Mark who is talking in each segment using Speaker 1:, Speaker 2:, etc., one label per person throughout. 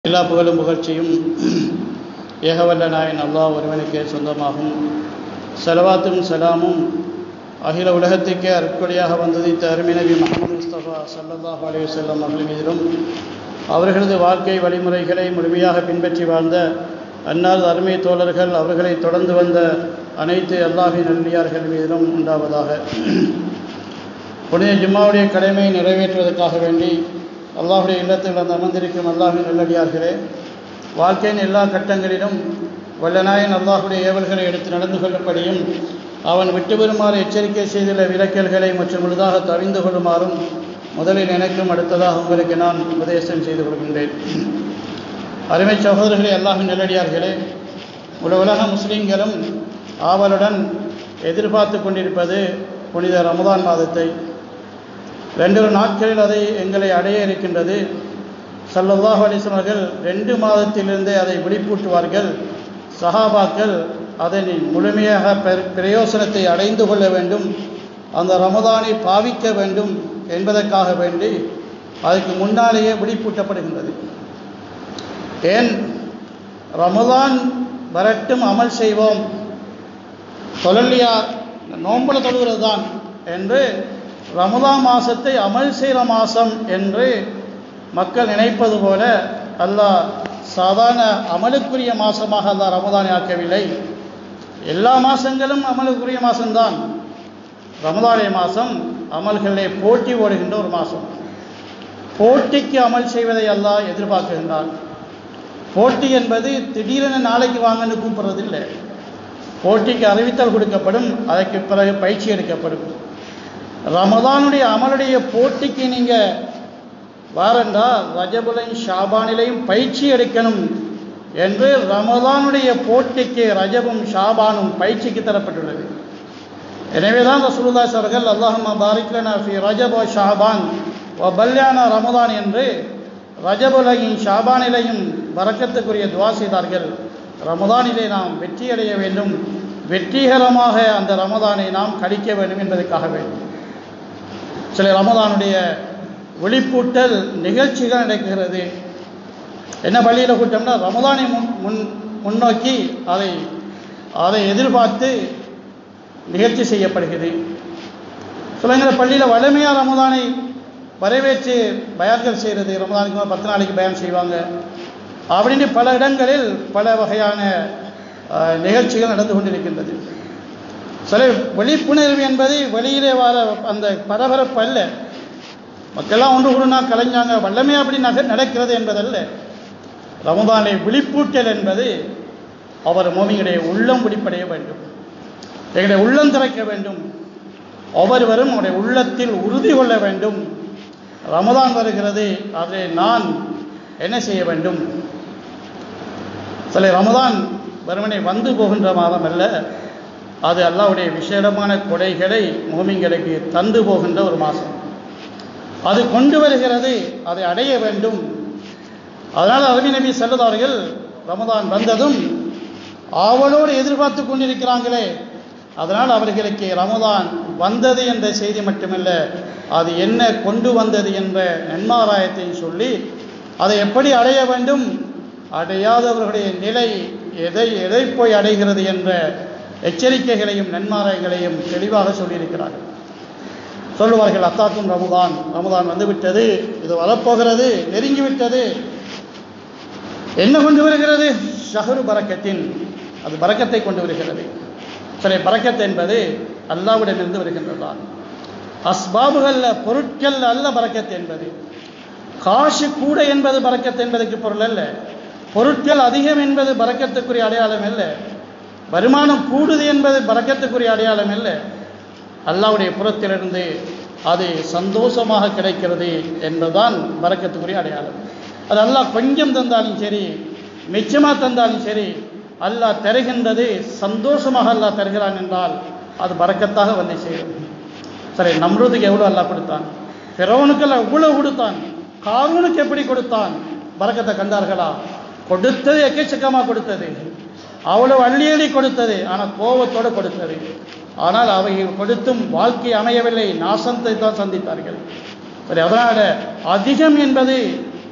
Speaker 1: எல்லா புகழும் புகழ்ச்சியும் ஏகவல்ல நாயன் அல்லாஹ் ஒருவனுக்கே சொந்தமாகும் செலவாத்தும் சலாமும் அகில உலகத்துக்கே அற்கொடையாக வந்ததித்த அருமை நபி முகமது முஸ்தபா சல்லல்லாஹு அலைஹி வஸல்லம் அவர்கள் மீதிலும் அவர்களது வாழ்க்கை வழிமுறைகளை முழுமையாக பின்பற்றி வாழ்ந்த அன்னார் அருமை தோழர்கள் அவர்களை தொடர்ந்து வந்த அனைத்து அல்லாஹின் நல்லியார்கள் மீதிலும் உண்டாவதாக புனித ஜும்மாவுடைய கடமையை நிறைவேற்றுவதற்காக வேண்டி அல்லாஹுடைய இல்லத்தில் வந்து அமர்ந்திருக்கும் அல்லாஹின் நல்லடியார்களே வாழ்க்கையின் எல்லா கட்டங்களிலும் வல்லநாயன் அல்லாஹுடைய ஏவல்களை எடுத்து நடந்து கொள்ளும்படியும் அவன் விட்டு வருமாறு எச்சரிக்கை செய்துள்ள விலக்கல்களை மற்றும் முழுதாக தவிந்து கொள்ளுமாறும் முதலில் எனக்கும் அடுத்ததாக உங்களுக்கு நான் உபதேசம் செய்து கொள்கின்றேன் அருமை சகோதரர்களே அல்லாஹின் நல்லடியார்களே உல உலக முஸ்லீம்களும் ஆவலுடன் எதிர்பார்த்து கொண்டிருப்பது புனித ரமதான் மாதத்தை ரெண்டு நாட்களில் அதை எங்களை அடைய இருக்கின்றது சல்லல்லாஹு அலிஸ்லாம் அவர்கள் ரெண்டு மாதத்திலிருந்தே அதை விழிப்பூட்டுவார்கள் சஹாபாக்கள் அதனை முழுமையாக பெ- பிரயோசனத்தை அடைந்து கொள்ள வேண்டும் அந்த ரமதானை பாவிக்க வேண்டும் என்பதற்காக வேண்டி அதுக்கு முன்னாலேயே விழிப்பூட்டப்படுகின்றது ஏன் ரமதான் வரட்டும் அமல் செய்வோம் தொழலியா நோம்புல தொழுகிறது தான் என்று ரமதான் மாதத்தை அமல் செய்கிற மாதம் என்று மக்கள் நினைப்பது போல அல்லாஹ் சாதாரண அமலுக்குரிய மாதமாக அல்லாஹ் ரமதானை ஆக்கவில்லை எல்லா மாதங்களும் அமலுக்குரிய மாதம்தான் ரமதானிய மாதம் அமல்களிலே போட்டி ஓடுகின்ற ஒரு மாதம் போட்டிக்கு அமல் செய்வதை அல்லாஹ் எதிர்பார்க்கின்றான் போட்டி என்பது திடீரென நாளைக்கு வாங்கன்னு கூப்பிடுறதில்லை போட்டிக்கு அறிவித்தல் கொடுக்கப்படும் அதற்கு பிறகு பயிற்சி எடுக்கப்படும் ரமதானுடைய அமலுடைய போட்டிக்கு நீங்கள் வாரண்டால் ரஜபுலையும் ஷாபானிலையும் பயிற்சி எடுக்கணும் என்று ரமதானுடைய போட்டிக்கு ரஜபும் ஷாபானும் பயிற்சிக்கு தரப்பட்டுள்ளது எனவே தான் ரசூலுல்லாஹி அவர்கள் அல்லாஹும்ம பாரிக்லனா ஃபி ரஜப் வ ஷாபான் வ பல்யானா ரமதான் என்று ரஜபுலையும் ஷாபானிலையும் வரக்கத்துக்குரிய துவா செய்தார்கள் ரமதானிலே நாம் வெற்றி அடைய வேண்டும் வெற்றிகரமாக அந்த ரமதானை நாம் கழிக்க வேண்டும் என்பதற்காக வேண்டும் சில ரமதானுடைய விழிப்பூட்டல் நிகழ்ச்சிகள் நடக்கிறது என்ன பள்ளியில் கூட்டம்னா ரமதானை முன் முன் முன்னோக்கி அதை அதை எதிர்பார்த்து நிகழ்ச்சி செய்யப்படுகிறது சிலங்கிற பள்ளியில் வலிமையாக ரமதானை வரவேற்று பயான்கள் செய்கிறது ரமதானுக்கு மேல பத்து நாளைக்கு பயான் செய்வாங்க அப்படின்னு பல இடங்களில் பல வகையான அஹ், நிகழ்ச்சிகள் நடந்து கொண்டிருக்கின்றது சில விழிப்புணர்வு என்பது வெளியிலே வர அந்த பரபரப்பு அல்ல மக்கள்லாம் ஒன்று கூடுனா கலைஞ்சாங்க வல்லமே அப்படி நக நடக்கிறது என்பதல்ல ரமதானை விழிப்பூட்டல் என்பது அவர் மோமியுடைய உள்ளம் விழிப்படைய வேண்டும் எங்களுடைய உள்ளம் திறக்க வேண்டும் ஒவ்வொருவரும் அவருடைய உள்ளத்தில் உறுதி கொள்ள வேண்டும் ரமதான் வருகிறது அதை நான் என்ன செய்ய வேண்டும் சில ரமதான் வெறுமனே வந்து போகின்ற மாதம் அல்ல அது அல்லாஹ்வுடைய விசேடமான கொடைகளை மோமிங்களுக்கு தந்து போகின்ற ஒரு மாதம் அது கொண்டு வருகிறது அதை அடைய வேண்டும் அதனால் அருமை நபி செல்லதார்கள் ரமதான் வந்ததும் ஆவலோடு எதிர்பார்த்து கொண்டிருக்கிறாங்களே அதனால் அவர்களுக்கு ரமதான் வந்தது என்ற செய்தி மட்டுமல்ல அது என்ன கொண்டு வந்தது என்ற நன்மாராயத்தை சொல்லி அதை எப்படி அடைய வேண்டும் அடையாதவர்களுடைய நிலை எதை எதை போய் அடைகிறது என்ற எச்சரிக்கைகளையும் நன்மாராயங்களையும் தெளிவாக சொல்லியிருக்கிறார்கள் சொல்லுவார்கள் அத்தாக்கும் ரமதான் ரமதான் வந்துவிட்டது இது வரப்போகிறது நெருங்கிவிட்டது என்ன கொண்டு வருகிறது ஷஹரு பரக்கத்தின் அது பரக்கத்தை கொண்டு வருகிறது சரி பரக்கத் என்பது அல்லாவிடமிருந்து வருகின்றதுதான் அஸ்பாபுகள்ல பொருட்கள் அல்ல பரக்கத் என்பது காசு கூட என்பது பரக்கத் என்பதற்கு பொருள் அல்ல பொருட்கள் அதிகம் என்பது பரக்கத்துக்குரிய அடையாளம் அல்ல வருமானம் கூடுது என்பது பரக்கத்துக்குரிய அடையாளம் அல்ல அல்லாவுடைய புறத்திலிருந்து அது சந்தோஷமாக கிடைக்கிறது என்பதுதான் பரக்கத்துக்குரிய அடையாளம் அது அல்லாஹ் கொஞ்சம் தந்தாலும் சரி மிச்சமாக தந்தாலும் சரி அல்லாஹ் தருகின்றது சந்தோஷமாக அல்லாஹ் தருகிறான் என்றால் அது பரக்கத்தாக வந்து சேரும் சரி நம்ருதுக்கு எவ்வளோ அல்லாஹ் கொடுத்தான் பிறவனுக்கெல்லாம் எவ்வளோ கொடுத்தான் காரூனுக்கு எப்படி கொடுத்தான் பரக்கத்தை கண்டார்களா கொடுத்தது எக்கச்சக்கமாக கொடுத்தது அவ்வளவு அள்ளி அள்ளி கொடுத்தது ஆனால் கோபத்தோடு கொடுத்தது ஆனால் அவைகள் கொடுத்தும் வாழ்க்கை அமையவில்லை நாசத்தை தான் சந்தித்தார்கள் சரி அதனால் அதிகம் என்பது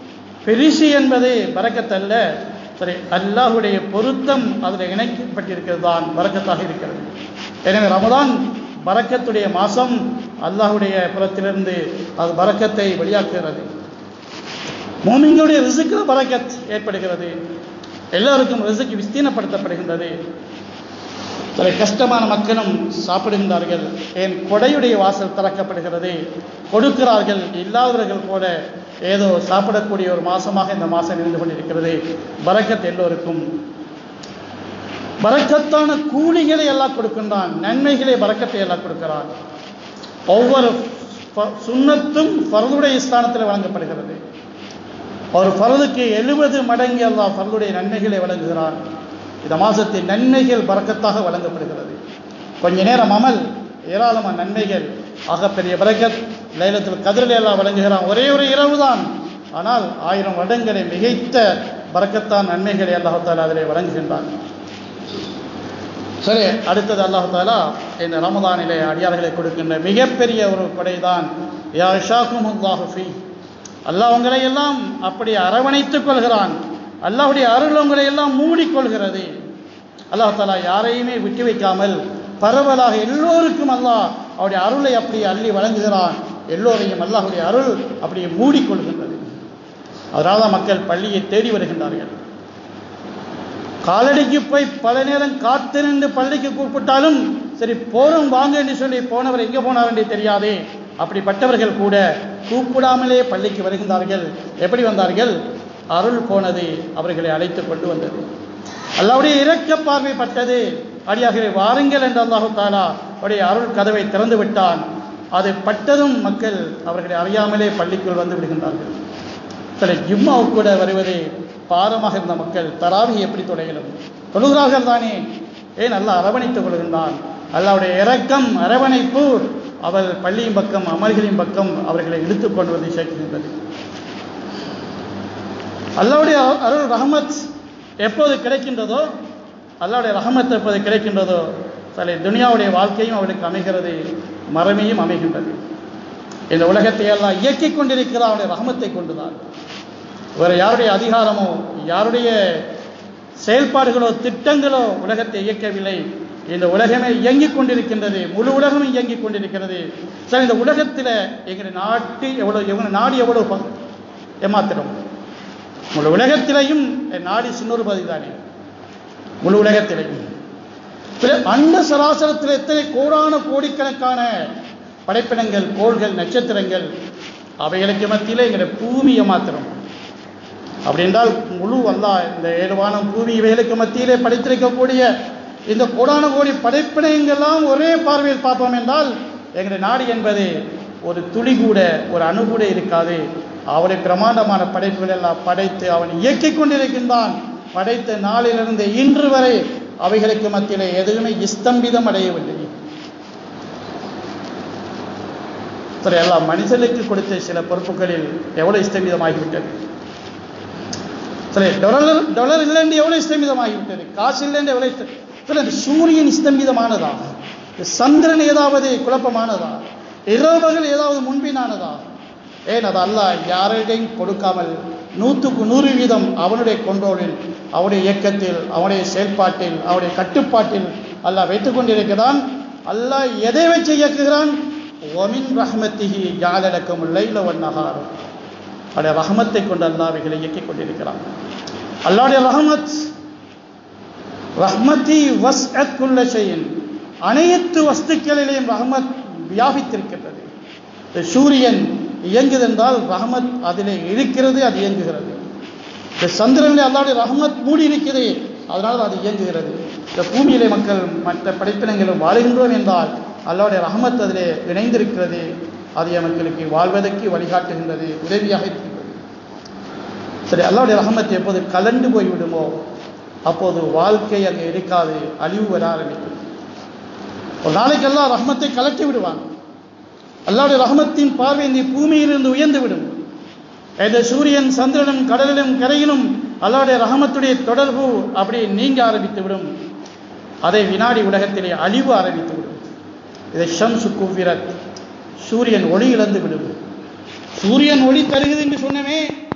Speaker 1: பெரிசு என்பது பறக்கத்தல்ல சரி அல்லாஹுடைய பொருத்தம் அதில் இணைக்கப்பட்டிருக்கிறது தான் பறக்கத்தாக இருக்கிறது எனவே ரமதான் பறக்கத்துடைய மாதம் அல்லாஹுடைய புறத்திலிருந்து அது பறக்கத்தை வெளியாக்குகிறது மோமிங்களுடைய ரிசுக்கில் பறக்கத் ஏற்படுகிறது எல்லோருக்கும் ரிசுக்கு விஸ்தீனப்படுத்தப்படுகின்றது சில கஷ்டமான மக்களும் சாப்பிடுகின்றார்கள் ஏன் கொடையுடைய வாசல் திறக்கப்படுகிறது கொடுக்கிறார்கள் இல்லாதவர்கள் போல ஏதோ சாப்பிடக்கூடிய ஒரு மாசமாக இந்த மாதம் இருந்து கொண்டிருக்கிறது பரக்கத் எல்லோருக்கும் பரக்கத்தான கூலிகளை எல்லாம் கொடுக்கின்றான் நன்மைகளை பரக்கத்தை எல்லாம் கொடுக்கிறான் ஒவ்வொரு ஃப- சுன்னத்தும் ஃபர்துடைய ஸ்தானத்தில் வழங்கப்படுகிறது ஒரு ஃபர்துக்கு எழுபது மடங்கு அல்லாஹ் ஃபர்துடைய நன்மைகளை வழங்குகிறான் இந்த மாதத்தின் நன்மைகள் பறக்கத்தாக வழங்கப்படுகிறது கொஞ்ச நேரம் அமல் ஏராளமான நன்மைகள் ஆகப்பெரிய பரக்கத் லைலத்தில் கதிரில் எல்லாம் வழங்குகிறான் ஒரே ஒரு இரவு தான் ஆனால் ஆயிரம் வருடங்களை மிகைத்த பறக்கத்தான் நன்மைகளை அல்லாஹால அதிலே வழங்குகின்றான் சரி அடுத்தது அல்லாஹாலா இந்த ரமதானிலே அடியார்களை கொடுக்கின்ற மிகப்பெரிய ஒரு கொடைதான் யா ஷாக்கும் ஃபீ அல்லாஹ் உங்களை எல்லாம் அப்படி அரவணைத்துக் கொள்கிறான் அல்லாஹ்வுடைய அருள் உங்களை எல்லாம் மூடிக்கொள்கிறது அல்லாஹ் தாலா யாரையுமே விட்டு வைக்காமல் பரவலாக எல்லோருக்கும் அல்லாஹ் அவருடைய அருளை அப்படி அள்ளி வழங்குகிறான் எல்லோரையும் அல்லாஹ்வுடைய அருள் அப்படியே மூடிக்கொள்கின்றது அதனால தான் மக்கள் பள்ளியை தேடி வருகின்றார்கள் காலடிக்கு போய் பல நேரம் காத்து நின்று பள்ளிக்கு கூப்பிட்டாலும் சரி போறோம் வாங்க என்று சொல்லி போனவர் எங்கே போனார் என்று தெரியாதே அப்படிப்பட்டவர்கள் கூட கூப்பிடாமலே பள்ளிக்கு வருகின்றார்கள் எப்படி வந்தார்கள் அருள் போனது அவர்களை அழைத்து கொண்டு வந்தது அல்லாவுடைய இரக்க பார்வைப்பட்டது அடியாகவே வாருங்கள் என்று அல்லாஹு தாலா அவருடைய அருள் கதவை திறந்து விட்டான் அது பட்டதும் மக்கள் அவர்களை அறியாமலே பள்ளிக்குள் வந்து விடுகின்றார்கள் சில ஜும்மாவுக்கு கூட வருவது பாரமாக இருந்த மக்கள் தராவி எப்படி தொடையிலும் தொழுகிறார்கள் தானே ஏன் நல்லா அரவணைத்துக் கொள்கின்றான் அல்லாவுடைய இரக்கம் அரவணைப்பு அவள் பள்ளியின் பக்கம் அமல்களின் பக்கம் அவர்களை இழுத்துக் கொண்டு வந்து சேர்க்கின்றது அல்லாவுடைய அருள் ரஹமத் எப்போது கிடைக்கின்றதோ அல்லாவுடைய ரஹமத் எப்போது கிடைக்கின்றதோ சில துனியாவுடைய வாழ்க்கையும் அவளுக்கு அமைகிறது மறமையும் அமைகின்றது இந்த உலகத்தை எல்லாம் இயக்கிக் கொண்டிருக்கிற அவனுடைய ரஹமத்தை கொண்டுதான் வேறு யாருடைய அதிகாரமோ யாருடைய செயல்பாடுகளோ திட்டங்களோ உலகத்தை இயக்கவில்லை இந்த உலகமே இயங்கிக் கொண்டிருக்கின்றது முழு உலகமும் இயங்கிக் கொண்டிருக்கிறது சார் இந்த உலகத்தில் எங்களுடைய நாட்டு எவ்வளோ எவ்வளோ நாடு எவ்வளோ பங்கு ஏமாத்திரம் முழு உலகத்திலையும் என் நாடு சின்னொரு பகுதி தானே முழு உலகத்திலையும் பிற அண்ட சராசரத்தில் எத்தனை கோடான கோடிக்கணக்கான படைப்பினங்கள் கோள்கள் நட்சத்திரங்கள் அவைகளுக்கு மத்தியிலே எங்களுடைய பூமியை மாத்திரம் அப்படி என்றால் முழு அல்லா இந்த ஏழுவானம் பூமி இவைகளுக்கு மத்தியிலே படைத்திருக்கக்கூடிய இந்த கோடான கோடி படைப்பினங்கள்லாம் ஒரே பார்வையில் பார்ப்போம் என்றால் எங்களுடைய நாடு என்பது ஒரு துளி கூட ஒரு அணு கூட இருக்காது அவரை பிரமாண்டமான படைப்புகள் எல்லாம் படைத்து அவன் இயக்கிக் கொண்டிருக்கின்றான் படைத்த நாளிலிருந்து இன்று வரை அவைகளுக்கு மத்தியிலே எதுவுமே ஸ்தம்பிதம் அடையவில்லை சரி எல்லாம் மனிதனுக்கு கொடுத்த சில பொறுப்புகளில் எவ்வளவு ஸ்தம்பிதமாகிவிட்டது சரி டொலர் டொலர் இல்லைன்னு எவ்வளவு ஸ்தம்பிதமாகிவிட்டது காசு இல்லைன்னு எவ்வளவு ஸ்த- சரி இந்த சூரியன் ஸ்தம்பிதமானதா இந்த சந்திரன் ஏதாவது குழப்பமானதா இரவுகள் ஏதாவது முன்பினானதா ஏன் அது அல்லாஹ் யாரிடையும் கொடுக்காமல் நூற்றுக்கு நூறு வீதம் அவனுடைய கொண்டோலில் அவனுடைய இயக்கத்தில் அவனுடைய செயல்பாட்டில் அவனுடைய கட்டுப்பாட்டில் அல்லாஹ் வைத்துக் கொண்டிருக்கிறான் அல்லாஹ் எதை வச்சு இயக்குகிறான் ஒமின் ரஹ்மத்திஹி ஜாலடக்கம் லைல வன்னஹார் அவருடைய ரஹமத்தை கொண்டு அல்லாஹ் அவைகளை இயக்கிக் கொண்டிருக்கிறான் அல்லாவுடைய ரஹமத் ரஹ்மதி வஸ் குல்ல ஷையின் அனைத்து வஸ்துக்களிலேயும் ரஹமத் வியாபித்திருக்கின்றது இந்த சூரியன் இயங்குது என்றால் ரஹமத் அதிலே இருக்கிறது அது இயங்குகிறது இந்த சந்திரனிலே அல்லாவுடைய ரஹமத் மூடி இருக்கிறது அதனால் அது இயங்குகிறது இந்த பூமியிலே மக்கள் மற்ற படைப்பினங்களும் வாழுகின்றோம் என்றால் அல்லாவுடைய ரஹமத் அதிலே இணைந்திருக்கிறது அது மக்களுக்கு வாழ்வதற்கு வழிகாட்டுகின்றது உதவியாக இருக்கின்றது சரி அல்லாவுடைய ரஹமத் எப்போது கலண்டு போய்விடுமோ அப்போது வாழ்க்கை அங்கே இருக்காது அழிவு வர ஆரம்பிக்கும் ஒரு நாளைக்கு எல்லாம் ரஹமத்தை கலட்டி விடுவான் அல்லாவுடைய ரஹமத்தின் பார்வை இந்த பூமியிலிருந்து உயர்ந்து விடும் இந்த சூரியன் சந்திரனும் கடலிலும் கரையிலும் அல்லாவுடைய ரஹமத்துடைய தொடர்பு அப்படி நீங்க ஆரம்பித்து விடும் அதை வினாடி உலகத்திலே அழிவு ஆரம்பித்து விடும் இதை ஷம்சு குவ்விரத் சூரியன் ஒளி இழந்து விடும் சூரியன் ஒளி தருகிறது என்று சொன்னமே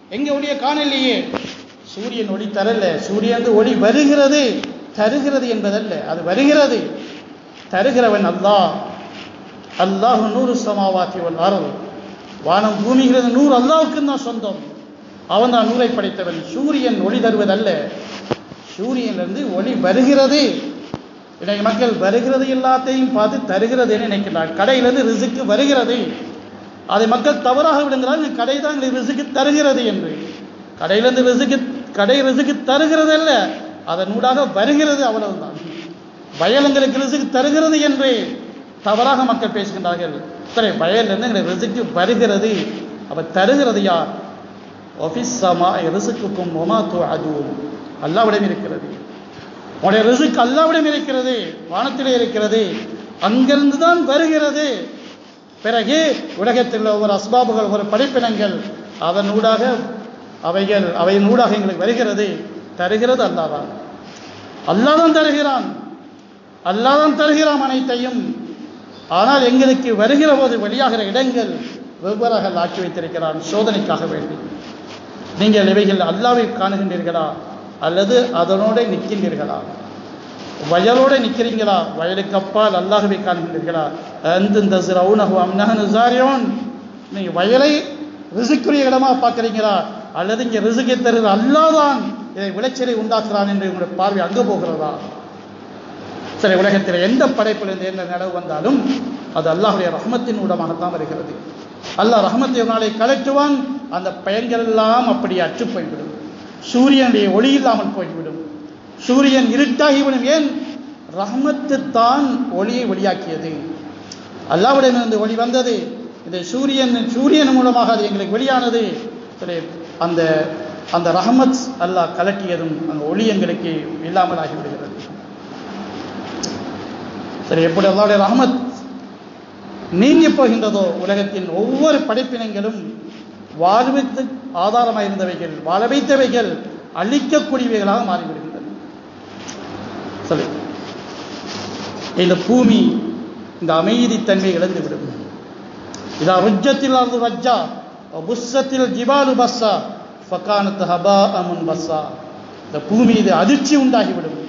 Speaker 1: எங்க ஒளியை காணலையே சூரியன் ஒளி தரல சூரியன் ஒளி வருகிறது தருகிறது என்பதல்ல அது வருகிறது தருகிறவன் அல்லாஹ் அல்லாஹ் நூறு சமாவாத்தி ஒன் அருள் வானம் பூமிகிறது நூறு அல்லாவுக்கு தான் சொந்தம் அவன் தான் நூறை படைத்தவன் சூரியன் ஒளி தருவதல்ல சூரியனிலிருந்து ஒளி வருகிறது இன்னைக்கு மக்கள் வருகிறது எல்லாத்தையும் பார்த்து தருகிறதுன்னு நினைக்கிறார் கடையிலிருந்து ரிசுக்கு வருகிறது அதை மக்கள் தவறாக விடுங்கிறார் கடை தான் ரிசுக்கு தருகிறது என்று கடையிலிருந்து ரிசுக்கு கடை ரிசுக்கு தருகிறது அல்ல அதனூடாக வருகிறது அவ்வளவுதான் வயலங்களுக்கு ரிசுக்கு தருகிறது என்று தவறாக மக்கள் பேசுகின்றார்கள் சரி வயலிருந்து எங்களுக்கு ரிசுக்கு வருகிறது அவ தருகிறது யார் ஒஃபிஸ்ஸமா ரிசுக்குக்கும் ஒமா தூ அதுவும் அல்லாவிடம் இருக்கிறது உடைய ரிசுக்கு அல்லாவிடம் இருக்கிறது வானத்திலே இருக்கிறது அங்கிருந்து தான் வருகிறது பிறகு உலகத்தில் ஒவ்வொரு அஸ்பாபுகள் ஒவ்வொரு படைப்பினங்கள் அதனூடாக அவைகள் அவையின் ஊடாக எங்களுக்கு வருகிறது தருகிறது அல்லாதான் அல்லாதான் தருகிறான் அல்லாதான் தருகிறான் அனைத்தையும் ஆனால் எங்களுக்கு வருகிற போது வெளியாகிற இடங்கள் வெவ்வேறாக ஆக்கி வைத்திருக்கிறான் சோதனைக்காக வேண்டி நீங்கள் இவைகள் அல்லாவை காணுகின்றீர்களா அல்லது அதனோட நிற்கின்றீர்களா வயலோட நிற்கிறீங்களா வயலுக்கு அப்பால் அல்லாஹவை காண்கின்றீர்களா அந்த இந்த சிறவுனகு அம்னகன் விசாரியோன் நீங்கள் வயலை ரிசுக்குரிய இடமா பார்க்குறீங்களா அல்லது இங்கே ரிசுக்கை தருகிற அல்லாதான் இதை விளைச்சலை உண்டாக்குறான் என்று உங்களுடைய பார்வை அங்கே போகிறதா சரி உலகத்தில் எந்த படைப்பிலிருந்து என்ன நடவு வந்தாலும் அது அல்லாஹுடைய ரஹமத்தின் ஊடமாகத்தான் வருகிறது அல்லாஹ் ரஹமத்தை ஒரு நாளை கலட்டுவான் அந்த பயன்கள் எல்லாம் அப்படி அற்று போய்விடும் சூரியனுடைய ஒளி இல்லாமல் போய்விடும் சூரியன் இருட்டாகிவிடும் ஏன் ரஹமத்து தான் ஒளியை ஒளியாக்கியது அல்லாவிடமிருந்து ஒளி வந்தது இந்த சூரியன் சூரியன் மூலமாக அது எங்களுக்கு வெளியானது சரி அந்த அந்த ரஹமத் அல்லாஹ் கலட்டியதும் அந்த ஒளி எங்களுக்கு இல்லாமல் ஆகிவிடுகிறது சரி எப்படி அல்லாவுடைய ரஹமத் நீங்கி போகின்றதோ உலகத்தின் ஒவ்வொரு படைப்பினங்களும் வாழ்வுக்கு ஆதாரமாக இருந்தவைகள் வாழ வைத்தவைகள் அழிக்கக்கூடியவைகளாக மாறிவிடுகின்றன சரி இந்த பூமி இந்த அமைதித்தன்மை இழந்துவிடும் இதா ருஜத்தில் அது ரஜ்ஜா புஸ்ஸத்தில் ஜிபாலு பஸ்ஸா ஃபக்கானத் ஹபா அமுன் பஸ்ஸா இந்த பூமி இது அதிர்ச்சி உண்டாகிவிடும்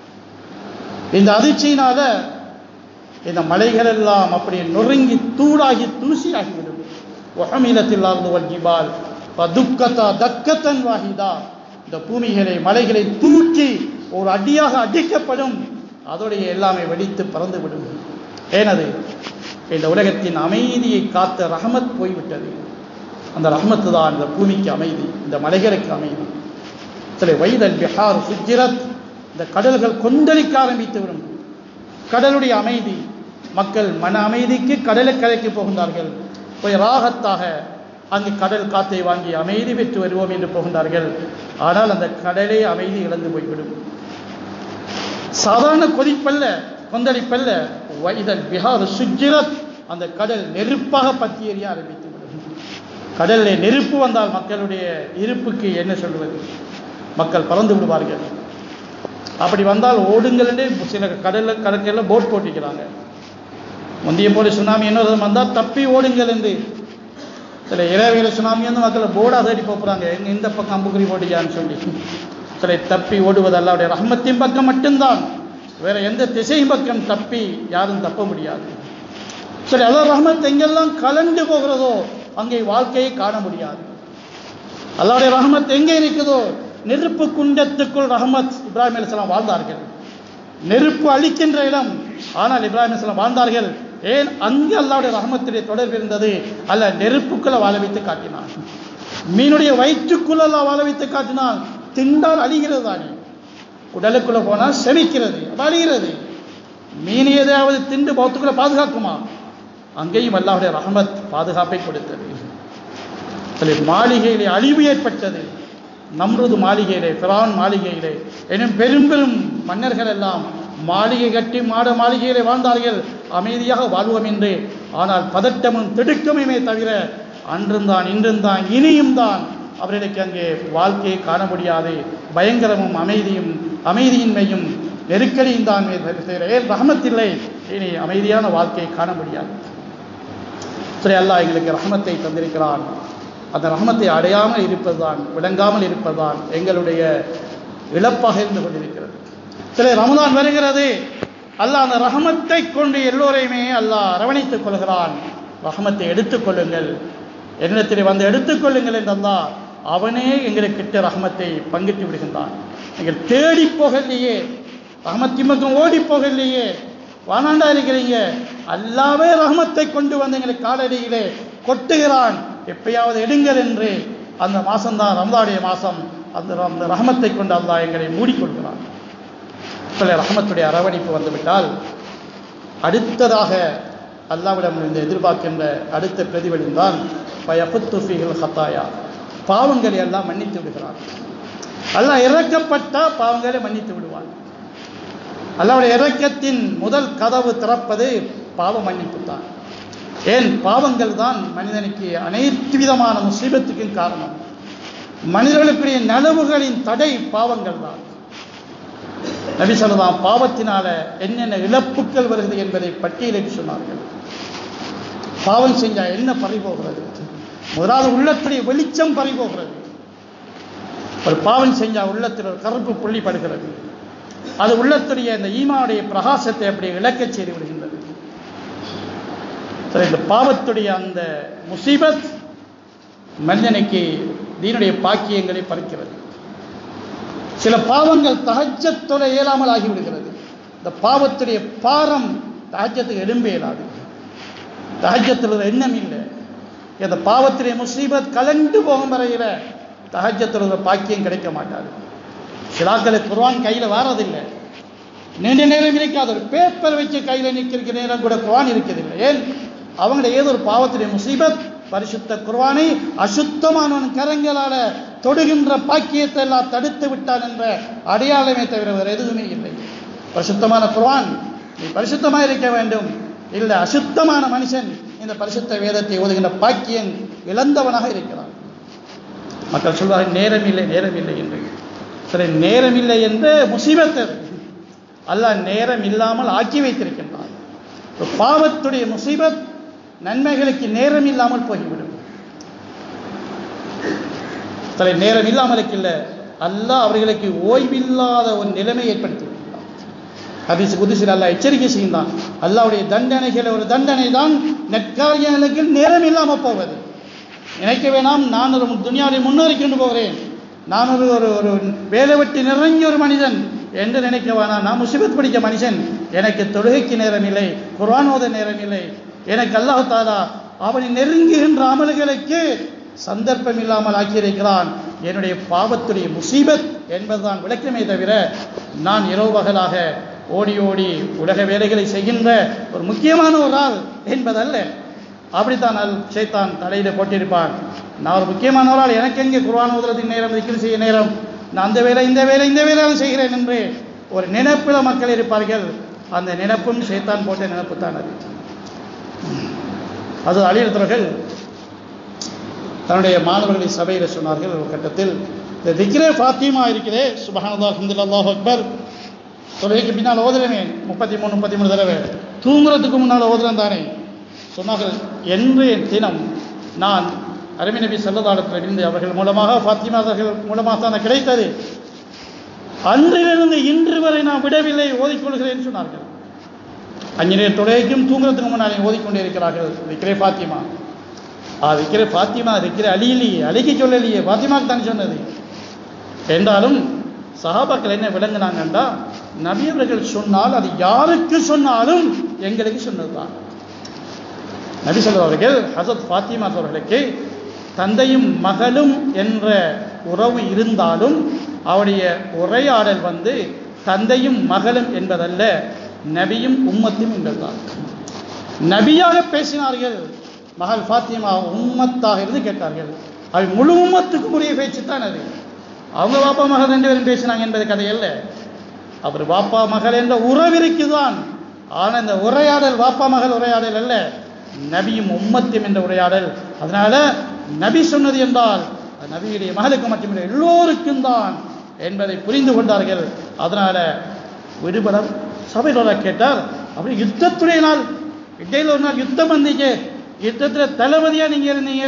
Speaker 1: இந்த அதிர்ச்சியினால இந்த மலைகள் எல்லாம் அப்படி நொறுங்கி தூளாகி தூசியாகிவிடும் ஒஹமிலத்தில் ஆர்ந்துவல் ஜிபால் துக்கத்தா தக்கத்தன் வாகிதா இந்த பூமிகளை மலைகளை தூக்கி ஒரு அடியாக அடிக்கப்படும் அதோடைய எல்லாமே வெடித்து பறந்து விடும் ஏனது இந்த உலகத்தின் அமைதியை காத்த ரஹமத் போய்விட்டது அந்த ரஹமத்து தான் இந்த பூமிக்கு அமைதி இந்த மலைகளுக்கு அமைதி சில வைதல் பிஹார் சுஜிரத் இந்த கடல்கள் கொந்தளிக்க ஆரம்பித்து விடும் கடலுடைய அமைதி மக்கள் மன அமைதிக்கு கடலுக்கரைக்கு போகின்றார்கள் போய் ராகத்தாக அங்கு கடல் காத்தை வாங்கி அமைதி பெற்று வருவோம் என்று போகின்றார்கள் ஆனால் அந்த கடலே அமைதி இழந்து போய்விடும் சாதாரண கொதிப்பல்ல கொந்தளிப்பல்ல வைதல் பிஹார் சுஜிரத் அந்த கடல் நெருப்பாக பற்றி எறிய ஆரம்பித்து விடும் கடலில் நெருப்பு வந்தால் மக்களுடைய இருப்புக்கு என்ன சொல்வது மக்கள் பறந்து விடுவார்கள் அப்படி வந்தால் ஓடுங்கள் என்று சில கடலில் கடற்கரையில் போட் போட்டிக்கிறாங்க முந்தைய போல சுனாமி என்ன வந்தால் தப்பி ஓடுங்கள் என்று சில இரவில சுனாமி வந்து மக்களை போர்டாக தேடி போகிறாங்க எங்க இந்த பக்கம் அம்புக்குறி போட்டிக்கான்னு சொல்லி சில தப்பி ஓடுவது அல்லாவுடைய ரஹமத்தின் பக்கம் மட்டும்தான் வேற எந்த திசையும் பக்கம் தப்பி யாரும் தப்ப முடியாது சரி அல்லா ரஹமத் எங்கெல்லாம் கலண்டு போகிறதோ அங்கே வாழ்க்கையை காண முடியாது அல்லாவுடைய ரஹமத் எங்கே இருக்குதோ நெருப்பு குண்டத்துக்குள் ரஹமத் இப்ராஹிம் அலிஸ்லாம் வாழ்ந்தார்கள் நெருப்பு அழிக்கின்ற இடம் ஆனால் இப்ராஹிம் அலிஸ்லாம் வாழ்ந்தார்கள் ஏன் அங்கு அல்லாவுடைய ரஹமத்துடைய தொடர்பு இருந்தது அல்ல நெருப்புக்குள்ள வாழ வைத்து காட்டினான் மீனுடைய வயிற்றுக்குள்ள எல்லாம் வாழ வைத்து காட்டினான் திண்டால் அழிகிறது தானே உடலுக்குள்ள போனால் செமிக்கிறது அப்ப அழிகிறது மீன் ஏதாவது திண்டு பௌத்துக்குள்ள பாதுகாக்குமா அங்கேயும் அல்லாவுடைய ரஹமத் பாதுகாப்பை கொடுத்தது சரி மாளிகையிலே அழிவு ஏற்பட்டது நம்ருது மாளிகையிலே பிரான் மாளிகையிலே எனும் பெரும் பெரும் மன்னர்கள் எல்லாம் மாளிகை கட்டி மாட மாளிகையிலே வாழ்ந்தார்கள் அமைதியாக வாழ்வோம் என்று ஆனால் பதட்டமும் திடுக்கமுமே தவிர அன்றும் தான் இன்றும் தான் இனியும் தான் அவர்களுக்கு அங்கே வாழ்க்கையை காண முடியாது பயங்கரமும் அமைதியும் அமைதியின்மையும் நெருக்கடியும் தான் ஏன் ரஹமத்தில்லை இனி அமைதியான வாழ்க்கையை காண முடியாது சரி அல்லாஹ் எங்களுக்கு ரஹமத்தை தந்திருக்கிறான் அந்த ரஹமத்தை அடையாமல் இருப்பதுதான் விளங்காமல் இருப்பதுதான் எங்களுடைய இழப்பாக இருந்து கொண்டிருக்கிறது சில ரமதான் வருகிறது அல்லாஹ் அந்த ரஹமத்தை கொண்டு எல்லோரையுமே அல்லாஹ் அரவணைத்துக் கொள்கிறான் ரஹமத்தை எடுத்துக்கொள்ளுங்கள் என்னிடத்தில் வந்து எடுத்துக்கொள்ளுங்கள் என்று அல்லாஹ் அவனே எங்களுக்கிட்ட ரஹமத்தை பங்கிட்டு விடுகின்றான் நீங்கள் தேடி போகலையே ரஹமத்தின் பக்கம் ஓடி போகலையே வானாண்டா இருக்கிறீங்க அல்லாவே ரஹமத்தை கொண்டு வந்து எங்களுக்கு காலடியிலே கொட்டுகிறான் எப்பயாவது எடுங்கள் என்று அந்த மாசம்தான் ரம்தாடைய மாசம் அந்த அந்த ரஹமத்தை கொண்டு அல்லாஹ் எங்களை மூடிக்கொள்கிறான் சில ரஹமத்துடைய அரவணைப்பு வந்துவிட்டால் அடுத்ததாக அல்லாவிடம் இருந்து எதிர்பார்க்கின்ற அடுத்த பிரதிபலின் தான் பயப்புத்துஃபிகள் ஹத்தாயா பாவங்களை எல்லாம் மன்னித்து விடுகிறான் அல்லாஹ் இறக்கப்பட்ட பாவங்களை மன்னித்து விடுவான் அல்லாவுடைய இறக்கத்தின் முதல் கதவு திறப்பது பாவ மன்னிப்பு தான் ஏன் பாவங்கள் தான் மனிதனுக்கு அனைத்து விதமான முசீபத்துக்கும் காரணம் மனிதர்களுக்குரிய நலவுகளின் தடை பாவங்கள் தான் நபி சொல்லலாம் பாவத்தினால என்னென்ன இழப்புகள் வருகிறது என்பதை பட்டியலிட்டு சொன்னார்கள் பாவம் செஞ்சா என்ன பறிபோகிறது முதலாவது உள்ளத்துடைய வெளிச்சம் பறிபோகிறது ஒரு பாவம் செஞ்சா உள்ளத்தில் ஒரு கருப்பு புள்ளி படுகிறது அது உள்ளத்துடைய இந்த ஈமாவுடைய பிரகாசத்தை அப்படி இழக்கச் செய்து விடுகின்றது சரி இந்த பாவத்துடைய அந்த முசீபத் மனிதனுக்கு தீனுடைய பாக்கியங்களை பறிக்கிறது சில பாவங்கள் தகஜத்தொட இயலாமல் ஆகிவிடுகிறது இந்த பாவத்துடைய பாரம் தகஜத்துக்கு எழும்ப இயலாது தகஜத்தில் ஒரு எண்ணம் இல்லை இந்த பாவத்துடைய முசீபத் கலண்டு போகும் வரையில் தகஜத்தில் ஒரு பாக்கியம் கிடைக்க மாட்டாது சிலாக்களுக்கு குர்வான் கையில் வாரதில்லை நீண்ட நேரம் இருக்காது ஒரு பேப்பர் வச்சு கையில் நிற்கிற நேரம் கூட குர்வான் இருக்கிறதில்லை ஏன் அவங்கள ஏதோ ஒரு பாவத்துடைய முசீபத் பரிசுத்த குர்வானை அசுத்தமானவன் கரங்களால தொடுகின்ற பாக்கியத்தை எல்லாம் தடுத்து விட்டான் என்ற அடையாளமே தவிர வேறு எதுவுமே இல்லை பரிசுத்தமான குர்வான் நீ பரிசுத்தமாக இருக்க வேண்டும் இல்லை அசுத்தமான மனுஷன் இந்த பரிசுத்த வேதத்தை ஓதுகின்ற பாக்கியன் இழந்தவனாக இருக்கிறான் மக்கள் சொல்வார்கள் நேரம் இல்லை நேரம் இல்லை என்று சரி நேரம் இல்லை என்று முசீபத் அது. அல்லாஹ் நேரம் இல்லாமல் ஆக்கி வைத்திருக்கின்றான் ஒரு பாவத்துடைய முசீபத் நன்மைகளுக்கு நேரம் இல்லாமல் போய்விடும் சரி நேரம் இல்லாமல் இல்லை அல்லாஹ் அவர்களுக்கு ஓய்வில்லாத ஒரு நிலைமை ஏற்படுத்தி விடுகிறான். ஹதீஸ் குதிசில் அல்லாஹ் எச்சரிக்கை செய்கின்றான் அல்லாவுடைய தண்டனைகள் ஒரு தண்டனை தான் நெற்காரியங்களுக்கு நேரம் இல்லாமல் போவது நினைக்க வேணாம் நான் ஒரு துனியாவில் முன்னேறி கொண்டு போகிறேன் நான் ஒரு ஒரு ஒரு வேலை வெட்டி நிறைஞ்ச ஒரு மனிதன் என்று நினைக்க வேணாம் நான் முசிபத் படிக்க மனுஷன் எனக்கு தொழுகைக்கு நேரம் இல்லை குர்ஆன் ஓத நேரம் இல்லை எனக்கு அல்லாஹ் தாலா அவனை நெருங்குகின்ற அமல்களுக்கு சந்தர்ப்பம் இல்லாமல் ஆக்கியிருக்கிறான் என்னுடைய பாவத்துடைய முசீபத் என்பதுதான் விளக்கமே தவிர நான் இரவு பகலாக ஓடி ஓடி உலக வேலைகளை செய்கின்ற ஒரு முக்கியமான ஒரு ஆள் என்பதல்ல அப்படித்தான் அல் ஷைத்தான் தலையில போட்டிருப்பான் நான் ஒரு முக்கியமான ஒரு ஆள் எனக்கு எங்கே குர்ஆன் ஓதுறதுக்கு நேரம் திக்ர் செய்ய நேரம் நான் அந்த வேலை இந்த வேலை இந்த வேலையாலும் செய்கிறேன் என்று ஒரு நினைப்பில மக்கள் இருப்பார்கள் அந்த நினைப்பும் ஷைத்தான் போட்ட நினைப்பு தான் அது அது அழியத்தவர்கள் தன்னுடைய மாணவர்களை சபையில் சொன்னார்கள் ஒரு கட்டத்தில் இந்த திக்ரே ஃபாத்திமா இருக்கிறே சுபஹானல்லாஹ் அல்ஹம்துலில்லாஹ் அக்பர் தொழுகைக்கு பின்னால் ஓதுறமே முப்பத்தி மூணு முப்பத்தி மூணு தடவை தூங்குறதுக்கு முன்னால் ஓதுறேன் தானே சொன்னார்கள் இன்றைய தினம் நான் அருமை நபி சல்லதாளத்தில் இருந்து அவர்கள் மூலமாக ஃபாத்திமா அவர்கள் மூலமாக தான் கிடைத்தது அன்றிலிருந்து இன்று வரை நான் விடவில்லை ஓதிக்கொள்கிறேன் சொன்னார்கள் அஞ்சு நேர தொழுகைக்கும் தூங்குறதுக்கு முன்னாலே ஓதிக்கொண்டே இருக்கிறார்கள் விக்கிரே ஃபாத்திமா ஆ விக்கிரே ஃபாத்திமா விக்கிரே அலி இல்லையே அலிக்கு சொல்லலையே ஃபாத்திமாக்கு தான் சொன்னது என்றாலும் சஹாபாக்கள் என்ன விளங்கினாங்கண்டா நபியவர்கள் சொன்னால் அது யாருக்கு சொன்னாலும் எங்களுக்கு சொன்னதுதான் நபி சொல்றவர்கள் ஹசத் ஃபாத்திமா அவர்களுக்கு தந்தையும் மகளும் என்ற உறவு இருந்தாலும் அவருடைய உரையாடல் வந்து தந்தையும் மகளும் என்பதல்ல நபியும் உம்மத்தும் என்பதுதான் நபியாக பேசினார்கள் மகள் ஃபாத்திமா உம்மத்தாக இருந்து கேட்டார்கள் அவை முழு உம்மத்துக்கும் உரிய பேச்சு தான் அது அவங்க பாப்பா மகள் ரெண்டு பேரும் பேசினாங்க என்பது கதையல்ல அவர் பாப்பா மகள் என்ற உறவிற்கு தான் ஆனால் இந்த உரையாடல் பாப்பா மகள் உரையாடல் அல்ல நபியும் உம்மத்தும் என்ற உரையாடல் அதனால நபி சொன்னது என்றால் அது நபியுடைய மகளுக்கு மட்டுமில்லை எல்லோருக்கும் தான் என்பதை புரிந்து கொண்டார்கள் அதனால விடுபட சபையில் ஒரு கேட்டார் அப்படி யுத்தத்துடைய நாள் இடையில ஒரு நாள் யுத்தம் வந்தீங்க யுத்தத்தில் தளபதியா நீங்க இருந்தீங்களே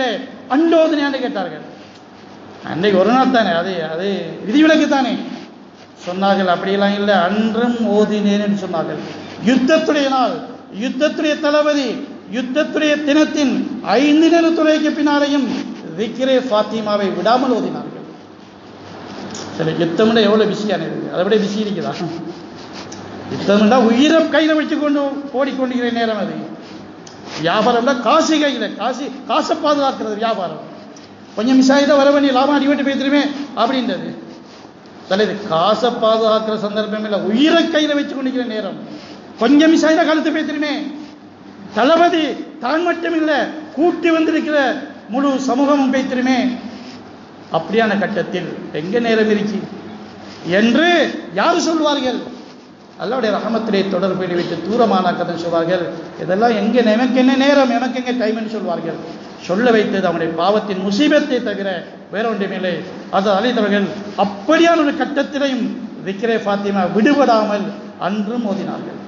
Speaker 1: அண்டோதனையாண்டு கேட்டார்கள் அன்றைக்கு ஒரு நாள் தானே அது அது விதிவிலக்கு தானே சொன்னார்கள் அப்படியெல்லாம் இல்லை அன்றும் ஓதினேன் என்று சொன்னார்கள் யுத்தத்துடைய நாள் யுத்தத்துடைய தளபதி யுத்தத்துடைய தினத்தின் ஐந்து நேர துறைக்கு பின்னாலேயும் விக்கிரே ஃபாத்திமாவை விடாமல் ஓதினார்கள் சரி யுத்தம்னா எவ்வளோ பிஸியானது அதை விட பிஸி இருக்குதா யுத்தம்னா உயிரை கையில் வச்சு கொண்டு ஓடிக்கொண்டிருக்கிற நேரம் அது வியாபாரம்னா காசு கையில் காசு காசை பாதுகாக்கிறது வியாபாரம் கொஞ்சம் மிஸ் ஆகிதான் வர வேண்டிய லாபம் அடிபட்டு போய்த்துருமே அப்படின்றது தலைது காசை பாதுகாக்கிற சந்தர்ப்பம் இல்லை உயிரை கையில் வச்சு கொண்டிருக்கிற நேரம் கொஞ்சம் மிஸ் ஆகிதான் கழுத்து போய்த்துருமே தளபதி தான் மட்டும் இல்லை கூட்டி வந்திருக்கிற முழு சமூகமும் பேய்த்திருமே அப்படியான கட்டத்தில் எங்க நேரம் இருக்கு என்று யார் சொல்வார்கள் அல்லாவுடைய ரஹமத்திலே தொடர்பு வைத்து தூரமான கதை சொல்வார்கள் இதெல்லாம் எங்க எனக்கு என்ன நேரம் எனக்கு எங்க டைம்னு சொல்வார்கள் சொல்ல வைத்தது அவனுடைய பாவத்தின் முசீபத்தை தவிர வேற ஒன்றுமில்லை அது அழைத்தவர்கள் அப்படியான ஒரு கட்டத்திலையும் விக்கிரே ஃபாத்திமா விடுபடாமல் அன்றும் மோதினார்கள்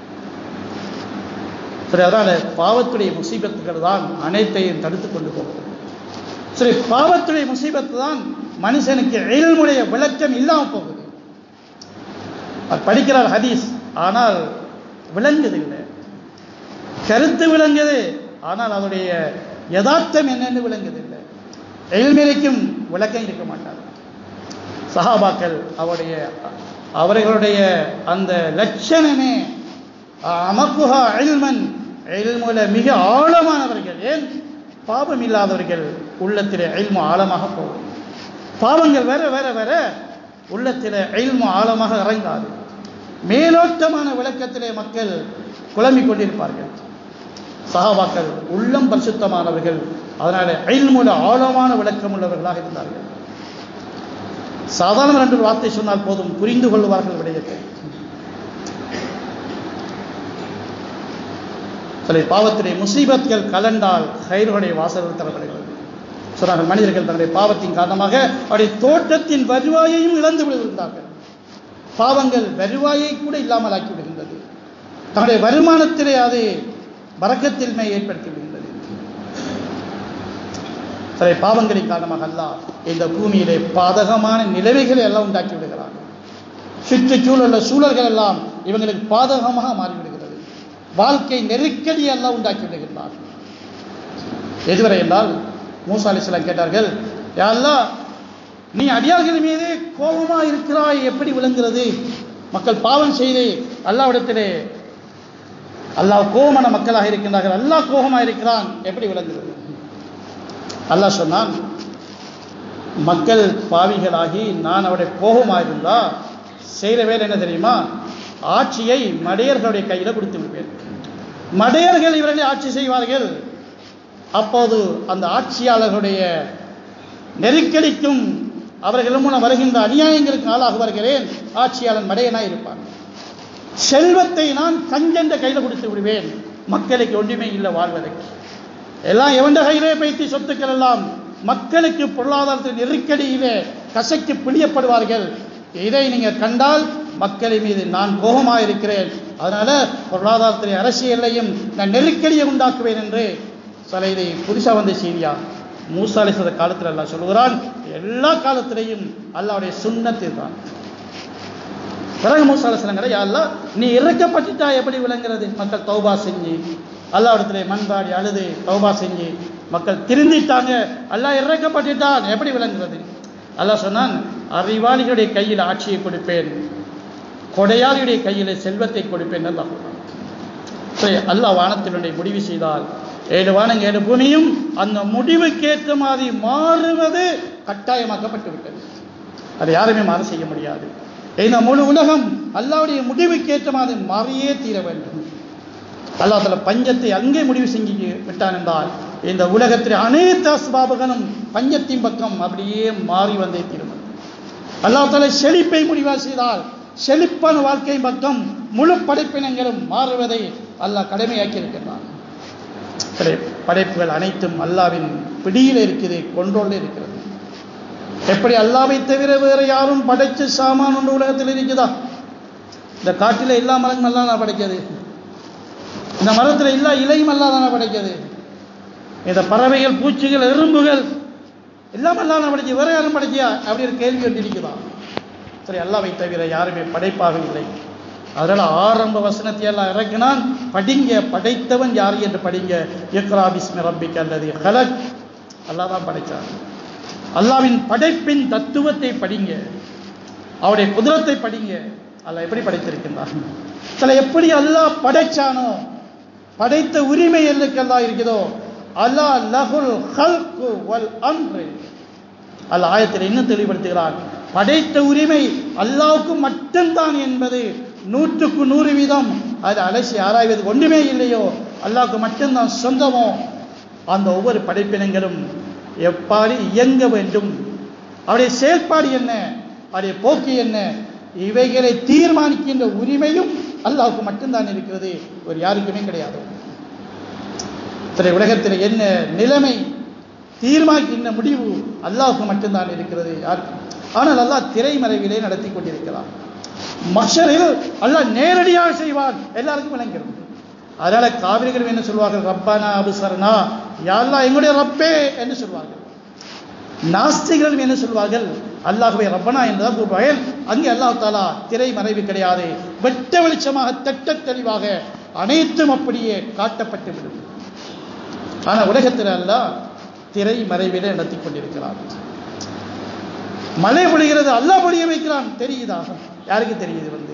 Speaker 1: சரி அதனால பாவத்துடைய முசீபத்துகள் தான் அனைத்தையும் தடுத்து கொண்டு போகும் சரி பாவத்துடைய முசீபத்து தான் மனுஷனுக்கு எழில்முடைய விளக்கம் இல்லாமல் போகுது அவர் படிக்கிறார் ஹதீஸ் ஆனால் விளங்குது இல்லை கருத்து விளங்குது ஆனால் அதனுடைய யதார்த்தம் என்னன்னு விளங்குது இல்லை எழில்மேலைக்கும் விளக்கம் இருக்க மாட்டார் சஹாபாக்கள் அவருடைய அவர்களுடைய அந்த லட்சணமே அமக்குஹா எல்மன் எல்முல மிக ஆழமானவர்கள் ஏன் பாவம் இல்லாதவர்கள் உள்ளத்தில் எல்மு ஆழமாக போகும் பாவங்கள் வேற வேற வேற உள்ளத்தில் எல்மு ஆழமாக இறங்காது மேலோட்டமான விளக்கத்திலே மக்கள் குழம்பிக் கொண்டிருப்பார்கள் சகாபாக்கள் உள்ளம் பரிசுத்தமானவர்கள் அதனால எல்முல ஆழமான விளக்கம் உள்ளவர்களாக இருந்தார்கள் சாதாரண ரெண்டு வார்த்தை சொன்னால் போதும் புரிந்து கொள்வார்கள் விடயத்தை சில பாவத்துடைய முசீபத்கள் கலண்டால் கயிறுடைய வாசல்கள் தரப்படுகிறது சொன்னார்கள் மனிதர்கள் தன்னுடைய பாவத்தின் காரணமாக அவருடைய தோட்டத்தின் வருவாயையும் இழந்து விடுகின்றார்கள் பாவங்கள் வருவாயை கூட இல்லாமல் ஆக்கி விடுகின்றது தன்னுடைய வருமானத்திலே அது வரக்கத்தின்மை ஏற்படுத்தி விடுகின்றது சில பாவங்களின் காரணமாக அல்ல இந்த பூமியிலே பாதகமான நிலைமைகளை எல்லாம் உண்டாக்கி விடுகிறார் சுற்றுச்சூழல் சூழல்கள் எல்லாம் இவங்களுக்கு பாதகமாக மாறிவிடுகிறது வாழ்க்கை நெருக்கடியை எல்லாம் உண்டாக்கி விடுகின்றார் எதுவரை என்றால் மூசா அலிஸ்லாம் கேட்டார்கள் யாரெல்லாம் நீ அடியார்கள் மீது கோபமா இருக்கிறாய் எப்படி விளங்குறது மக்கள் பாவம் செய்து அல்லாவிடத்திலே அல்லாஹ் கோபமான மக்களாக இருக்கின்றார்கள் அல்லாஹ் கோபமாக இருக்கிறான் எப்படி விளங்குறது அல்லாஹ் சொன்னான் மக்கள் பாவிகளாகி நான் அவருடைய கோபமாக இருந்தா செய்கிற வேலை என்ன தெரியுமா ஆட்சியை மடையர்களுடைய கையில் கொடுத்து விடுவேன் மடையர்கள் இவர்களை ஆட்சி செய்வார்கள் அப்போது அந்த ஆட்சியாளர்களுடைய நெருக்கடிக்கும் அவர்கள் மூலம் வருகின்ற அநியாயங்களுக்கு ஆளாகுவார்களேன் ஆட்சியாளன் மடையனாய் இருப்பான் செல்வத்தை நான் கஞ்சென்ற கையில் கொடுத்து விடுவேன் மக்களுக்கு ஒன்றுமே இல்லை வாழ்வதற்கு எல்லாம் எவண்ட கையிலே பைத்தி சொத்துக்கள் எல்லாம் மக்களுக்கு பொருளாதாரத்தின் நெருக்கடியிலே கசைக்கு பிழியப்படுவார்கள் இதை நீங்கள் கண்டால் மக்களின் மீது நான் கோபமாக இருக்கிறேன் அதனால பொருளாதாரத்திலே அரசியலையும் நான் நெருக்கடியை உண்டாக்குவேன் என்று சில இதை புதுசாக வந்த செய்தியா மூசாலிசத காலத்தில் அல்லாஹ் சொல்லுகிறான் எல்லா காலத்திலையும் அல்லாவுடைய சுண்ணத்தில் தான் பிறகு மூசாலசனங்களை யாரெல்லாம் நீ இறக்கப்பட்டுட்டா எப்படி விளங்குறது மக்கள் தௌபா செஞ்சு அல்லாவிடத்திலே மண்பாடி அழுது தௌபா செஞ்சு மக்கள் திருந்திட்டாங்க அல்லாஹ் இறக்கப்பட்டுட்டான் எப்படி விளங்குறது அல்லாஹ் சொன்னான் அறிவாளிகளுடைய கையில் ஆட்சியை கொடுப்பேன் கொடையாளியுடைய கையில் செல்வத்தை கொடுப்பேன் அல்லாஹ் சரி அல்லாஹ் வானத்தினுடைய முடிவு செய்தால் ஏழு வானங்க ஏழு பூமியும் அந்த முடிவுக்கேற்ற மாதிரி மாறுவது கட்டாயமாக்கப்பட்டு விட்டது அதை யாருமே மாற செய்ய முடியாது இந்த முழு உலகம் அல்லாவுடைய முடிவுக்கேற்ற மாதிரி மாறியே தீர வேண்டும் அல்லாஹ் தல பஞ்சத்தை அங்கே முடிவு செஞ்சு விட்டான் என்றால் இந்த உலகத்தில் அனைத்து அஸ்பாபகனும் பஞ்சத்தின் பக்கம் அப்படியே மாறி வந்தே தீரும் அல்லாஹ் தலை செழிப்பை முடிவாக செய்தால் செழிப்பான வாழ்க்கையின் பக்கம் முழு படைப்பினங்களும் மாறுவதை அல்லாஹ் கடமையாக்கி இருக்கின்றான் படைப்புகள் அனைத்தும் அல்லாவின் பிடியில் இருக்குது கொண்டோல் இருக்கிறது எப்படி அல்லாவை தவிர வேற யாரும் படைச்ச சாமான் ஒன்று உலகத்தில் இருக்குதா இந்த காட்டில் எல்லா மரங்களும் எல்லாம் நான் படைக்கிறது இந்த மரத்தில் எல்லா இலையும் எல்லாம் தானே படைக்கிறது இந்த பறவைகள் பூச்சிகள் எறும்புகள் எல்லாம் அல்லாஹ் படைச்சு வேற யாரும் படைச்சியா அப்படி ஒரு கேள்வி ஒன்று இருக்குதான் சரி அல்லாவை தவிர யாருமே படைப்பாக இல்லை அதனால் ஆரம்ப வசனத்தை எல்லாம் இறக்கினான் படிங்க படைத்தவன் யார் என்று படிங்க இக்ரா பிஸ்மி ரப்பிக் அல்லது ஹலக் அல்லாஹ் தான் படைச்சான் அல்லாவின் படைப்பின் தத்துவத்தை படிங்க அவருடைய குதிரத்தை படிங்க அல்லாஹ் எப்படி படைத்திருக்கின்றான் சில எப்படி அல்லாஹ் படைச்சானோ படைத்த உரிமை எல்லுக்கெல்லாம் இருக்குதோ அல்லாஹ் லகுல் ஹல்கு வல் அம்ரு அல்லாஹ் ஆயத்தில் இன்னும் தெளிவுபடுத்துகிறான் படைத்த உரிமை அல்லாவுக்கு மட்டும்தான் என்பது நூற்றுக்கு நூறு வீதம் அது அலசி ஆராய்வது ஒன்றுமே இல்லையோ அல்லாவுக்கு மட்டும்தான் சொந்தமோ அந்த ஒவ்வொரு படைப்பினங்களும் எப்பாடி இயங்க வேண்டும் அவருடைய செயல்பாடு என்ன அவருடைய போக்கு என்ன இவைகளை தீர்மானிக்கின்ற உரிமையும் அல்லாவுக்கு மட்டும்தான் இருக்கிறது ஒரு யாருக்குமே கிடையாது சரி உலகத்தில் என்ன நிலைமை தீர்மானிக்கின்ற முடிவு அல்லாவுக்கு மட்டும்தான் இருக்கிறது யாருக்கு ஆனால் அல்லாஹ் திரைமறைவிலே நடத்தி கொண்டிருக்கிறார் மஷரில் அல்லாஹ் நேரடியாக செய்வான் எல்லாருக்கும் விளங்கிறது அதனால காவிரிகள் என்ன சொல்வார்கள் ரப்பானா அபுசர்னா யாரெல்லாம் எங்களுடைய ரப்பே என்று சொல்வார்கள் நாஸ்திகள் என்ன சொல்வார்கள் அல்லாஹுவை ரப்பனா என்றுதான் கூறுவார்கள் அங்கே அல்லாஹ் தாலா திரை மறைவு கிடையாது வெட்ட வெளிச்சமாக திட்ட தெளிவாக அனைத்தும் அப்படியே காட்டப்பட்டு விடும் ஆனால் உலகத்தில் அல்லாஹ் திரை மறைவிலே நடத்தி கொண்டிருக்கிறார் மழை பொழிகிறது அல்லாஹ் பொழிய வைக்கிறான் தெரியுதா யாருக்கு தெரியுது வந்து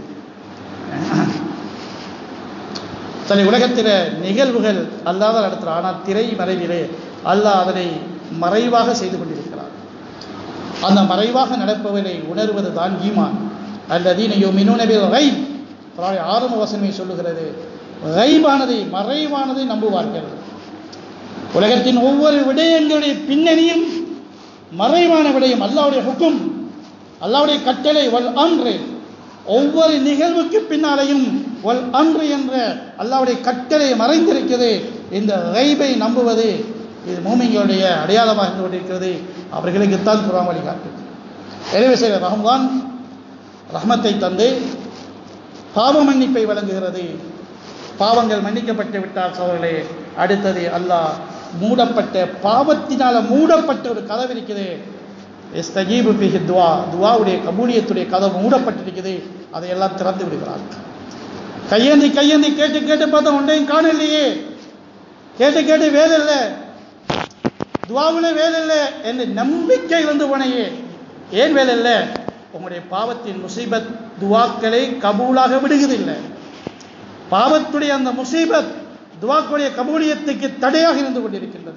Speaker 1: சில உலகத்தில் நிகழ்வுகள் அல்லாத நடத்துகிறார் ஆனால் திரை மறைவிலே அல்லாஹ் அதனை மறைவாக செய்து கொண்டிருக்கிறார் அந்த மறைவாக நடப்பவரை உணர்வது தான் ஈமான் அல்லதீனையோ மினுனவில் ரைப் ஆரம்ப வசனமை சொல்லுகிறது ரைபானதை மறைவானதை நம்புவார்கள் உலகத்தின் ஒவ்வொரு விடயங்களுடைய பின்னணியும் மறைவான விடயம் அல்லாவுடைய ஹுக்கும் அல்லாவுடைய கட்டளை வல் அன்று ஒவ்வொரு நிகழ்வுக்கு பின்னாலேயும் வல் அன்று என்ற அல்லாவுடைய கட்டளை மறைந்திருக்கிறது இந்த ரைபை நம்புவது இது மூமிங்களுடைய அடையாளமாக இருந்து கொண்டிருக்கிறது அவர்களுக்குத்தான் குரான் வழிகாட்டு எனவே செய்த ரஹ்மான் ரஹ்மத்தை தந்து பாவ மன்னிப்பை வழங்குகிறது பாவங்கள் மன்னிக்கப்பட்டு விட்டால் சோழர்களே அடுத்தது அல்லாஹ் மூடப்பட்ட பாவத்தினால மூடப்பட்ட ஒரு கதவு இருக்குது எஸ்தஜீபு பிஹி துவா துவாவுடைய கபூலியத்துடைய கதவு மூடப்பட்டிருக்குது அதையெல்லாம் திறந்து விடுகிறார் கையேந்தி கையேந்தி கேட்டு கேட்டு பார்த்தா ஒன்றையும் காணலையே கேட்டு கேட்டு வேலை இல்லை துவாவிலே வேலை இல்லை என்று நம்பிக்கை வந்து போனையே ஏன் வேலை இல்லை உங்களுடைய பாவத்தின் முசீபத் துவாக்களை கபூலாக விடுகிறதில்லை பாவத்துடைய அந்த முசீபத் துவாக்குடைய கபூலியத்துக்கு தடையாக இருந்து கொண்டிருக்கின்றது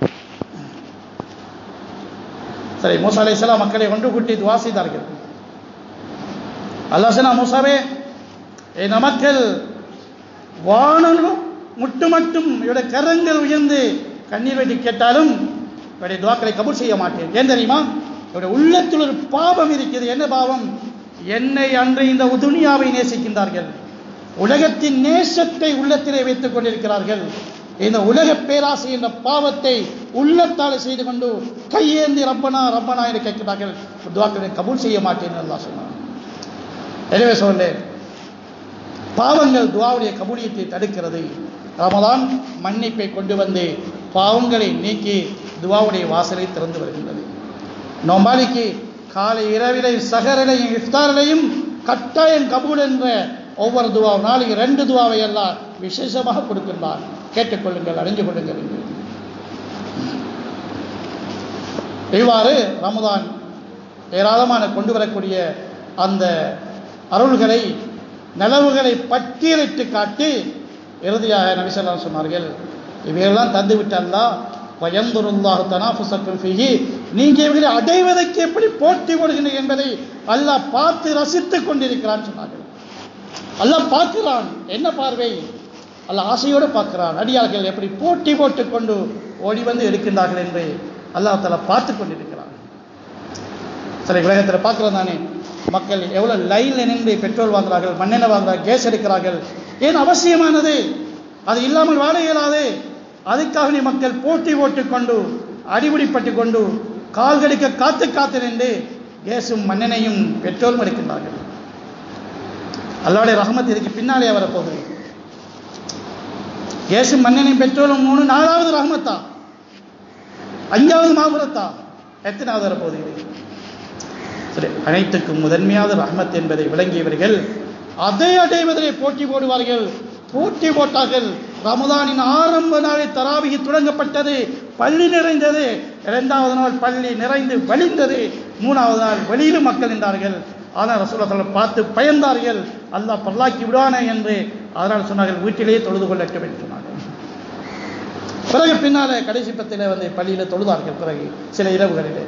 Speaker 1: சரி மூசா அலை மக்களை ஒன்று கூட்டி துவா செய்தார்கள் அல்லாசனா மூசாவே இந்த மக்கள் வானலும் முட்டு மட்டும் இவருடைய கரங்கள் உயர்ந்து கண்ணீர் வெட்டி கேட்டாலும் இவருடைய துவாக்களை கபூல் செய்ய மாட்டேன் ஏன் தெரியுமா இவருடைய உள்ளத்தில் ஒரு பாவம் இருக்கிறது என்ன பாவம் என்னை அன்று இந்த துனியாவை நேசிக்கின்றார்கள் உலகத்தின் நேசத்தை உள்ளத்திலே வைத்துக் கொண்டிருக்கிறார்கள் இந்த உலக பேராசை என்ற பாவத்தை உள்ளத்தால் செய்து கொண்டு கையேந்தி ரப்பனா ரப்பனா என்று கேட்கிறார்கள் துவாக்களை கபூல் செய்ய மாட்டேன் அல்லா சொன்னார் எனவே சொல்லேன் பாவங்கள் துவாவுடைய கபூலியத்தை தடுக்கிறது ரமதான் மன்னிப்பை கொண்டு வந்து பாவங்களை நீக்கி துவாவுடைய வாசலை திறந்து வருகின்றது நோம்பாளிக்கு காலை இரவிலையும் சகரிலையும் இஃப்தாரிலையும் கட்டாயம் கபூல் என்ற ஒவ்வொரு துவா நாளைக்கு ரெண்டு துவாவை எல்லாம் விசேஷமாக கொடுக்கின்றார் கேட்டுக்கொள்ளுங்கள் அறிஞ்சு கொள்ளுங்கள் என்று இவ்வாறு ரமதான் ஏராளமான கொண்டு வரக்கூடிய அந்த அருள்களை நிலவுகளை பட்டியலிட்டு காட்டி இறுதியாக நபிசல்லாம் சொன்னார்கள் இவையெல்லாம் தந்து விட்டல்லா பயந்துருல்லாஹு தனாஃபுசக்கும் ஃபிஹி நீங்க இவர்களை அடைவதற்கு எப்படி போட்டி போடுகிறீர்கள் என்பதை அல்லாஹ் பார்த்து ரசித்துக் கொண்டிருக்கிறான் சொன்னார்கள் அல்லாஹ் பார்க்கிறான் என்ன பார்வை அல்லாஹ் ஆசையோடு பார்க்கிறான் அடியார்கள் எப்படி போட்டி போட்டுக் கொண்டு ஓடி வந்து எடுக்கின்றார்கள் என்று அல்லாஹ் தலா பார்த்து கொண்டிருக்கிறான் சில கிரகத்தில் பார்க்கிறோம் தானே மக்கள் எவ்வளோ லைனில் நின்று பெட்ரோல் வாங்குறார்கள் மண்ணெண்ணெய் வாங்குறார்கள் கேஸ் எடுக்கிறார்கள் ஏன் அவசியமானது அது இல்லாமல் வாழ இயலாது அதுக்காக நீ மக்கள் போட்டி போட்டுக் கொண்டு அடிபிடிப்பட்டு கொண்டு கால்கடிக்க காத்து காத்து நின்று கேஸும் மண்ணெண்ணையும் பெட்ரோலும் எடுக்கின்றார்கள் அல்லாவுடைய ரஹமத் இதுக்கு பின்னாலே வரப்போகுது கேஸும் மண்ணெண்ணையும் பெட்ரோலும் மூணு நாலாவது ரஹமத்தா அஞ்சாவது மாபுரத்தா எத்தனாவது வரப்போகுது இது சரி அனைத்துக்கும் முதன்மையாத ரஹ்மத் என்பதை விளங்கியவர்கள் அதை அடைவதிலே போட்டி போடுவார்கள் போட்டி போட்டார்கள் ரமதானின் ஆரம்ப நாளில் தராவிகி தொடங்கப்பட்டது பள்ளி நிறைந்தது இரண்டாவது நாள் பள்ளி நிறைந்து வழிந்தது மூணாவது நாள் வெளியிலும் மக்கள் நின்றார்கள் ஆனால் ரசூலத்தில் பார்த்து பயந்தார்கள் அல்லாஹ் பல்லாக்கி விடுவானே என்று அதனால் சொன்னார்கள் வீட்டிலேயே தொழுது கொள்ளட்டும் என்று சொன்னார்கள் பிறகு பின்னால கடைசி பத்தில வந்து பள்ளியில் தொழுதார்கள் பிறகு சில இரவுகளிலே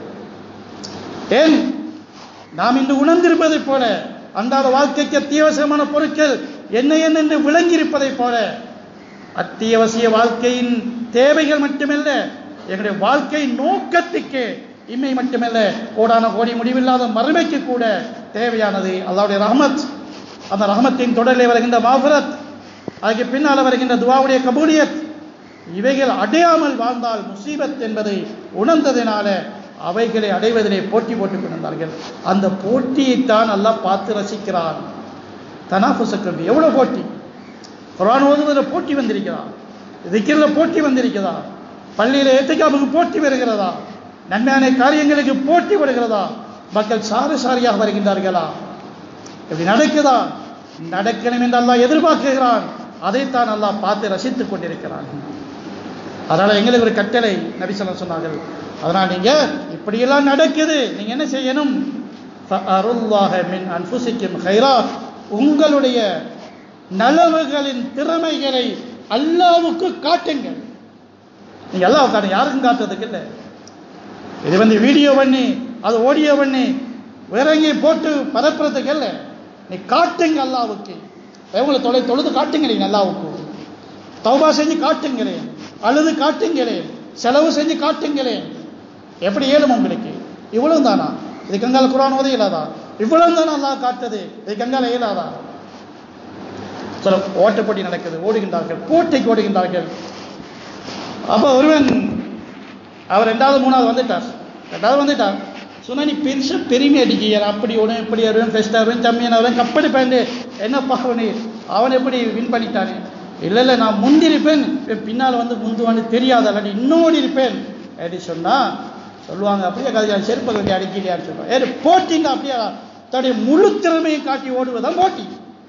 Speaker 1: ஏன் நாம் இன்று உணர்ந்திருப்பதைப் போல அன்றாட வாழ்க்கைக்கு அத்தியாவசியமான பொருட்கள் என்ன என்ன என்று விளங்கியிருப்பதைப் போல அத்தியாவசிய வாழ்க்கையின் தேவைகள் மட்டுமல்ல எங்களுடைய வாழ்க்கை நோக்கத்துக்கு இம்மை மட்டுமல்ல கோடான கோடி முடிவில்லாத மறுமைக்கு கூட தேவையானது அல்லாவுடைய ரஹமத் அந்த ரஹமத்தின் தொடரில் வருகின்ற மாஃபரத் அதுக்கு பின்னால் வருகின்ற துவாவுடைய கபூலியத் இவைகள் அடையாமல் வாழ்ந்தால் முசீபத் என்பதை உணர்ந்ததினால அவைகளை அடைவதிலே போட்டி போட்டுக் கொண்டிருந்தார்கள் அந்த போட்டியைத்தான் அல்லாஹ் பார்த்து ரசிக்கிறான் தனாஃபுசக்கல்வி எவ்வளவு போட்டி குரான் ஓதுவதில் போட்டி வந்திருக்கிறதா திக்கிரில் போட்டி வந்திருக்கிறதா பள்ளியில் ஏத்திக்காவுக்கு போட்டி வருகிறதா நன்மையான காரியங்களுக்கு போட்டி வருகிறதா மக்கள் சாரி சாரியாக வருகின்றார்களா இப்படி நடக்குதா நடக்கணும் என்று அல்லாஹ் எதிர்பார்க்கிறான் அதைத்தான் அல்லாஹ் பார்த்து ரசித்துக் கொண்டிருக்கிறான் அதனால எங்களுக்கு ஒரு கட்டளை நபிசல்லம் சொன்னார்கள் அதனால் நீங்க இப்படியெல்லாம் நடக்குது நீங்க என்ன செய்யணும் ஃபஅருல்லாஹ மின் அன்ஃபுசிக்கும் ஹைரா உங்களுடைய நலவுகளின் திறமைகளை அல்லாவுக்கு காட்டுங்கள் நீங்க அல்லாஹ் காட்டுங்க யாருக்கும் காட்டுறதுக்கு இல்லை இது வந்து வீடியோ பண்ணி அது ஆடியோ பண்ணி வேற எங்கேயும் போட்டு பரப்புறதுக்கு இல்லை நீ காட்டுங்க அல்லாவுக்கு எவ்வளவு தொலை தொழுது காட்டுங்களேன் அல்லாவுக்கு தௌபா செஞ்சு காட்டுங்களேன் அழுது காட்டுங்களேன் செலவு செஞ்சு காட்டுங்களேன் எப்படி ஏழும் உங்களுக்கு இவ்வளவு தானா இது கங்கால குரான் உதவி இல்லாதா இவ்வளவு தானே அல்லாஹ் காட்டுது இது கங்கால இயலாதா சில ஓட்ட போட்டி நடக்குது ஓடுகின்றார்கள் போட்டிக்கு ஓடுகின்றார்கள் அப்ப ஒருவன் அவர் ரெண்டாவது மூணாவது வந்துட்டார் ரெண்டாவது வந்துட்டார் சொன்னா நீ பெருசா பெருமை அடிக்கிற அப்படி ஓடும் இப்படி வருவேன் ஃபெஸ்ட்டாக வருவேன் சாம்பியன் வருவேன் கப்படி பேண்டு என்னப்பா அவனு அவன் எப்படி வின் பண்ணிட்டானே இல்லை இல்லை நான் முந்திருப்பேன் பின்னால் வந்து முந்துவான்னு தெரியாத இல்லாட்டி இன்னோடி இருப்பேன் அப்படி சொன்னா சொல்லுவாங்க அப்படியே கதை செருப்பை கட்டி அடிக்கலையான்னு சொல்லுவாங்க ஏ போட்டிங்க அப்படியே தன்னுடைய முழு திறமையை காட்டி ஓடுவதான் போட்டி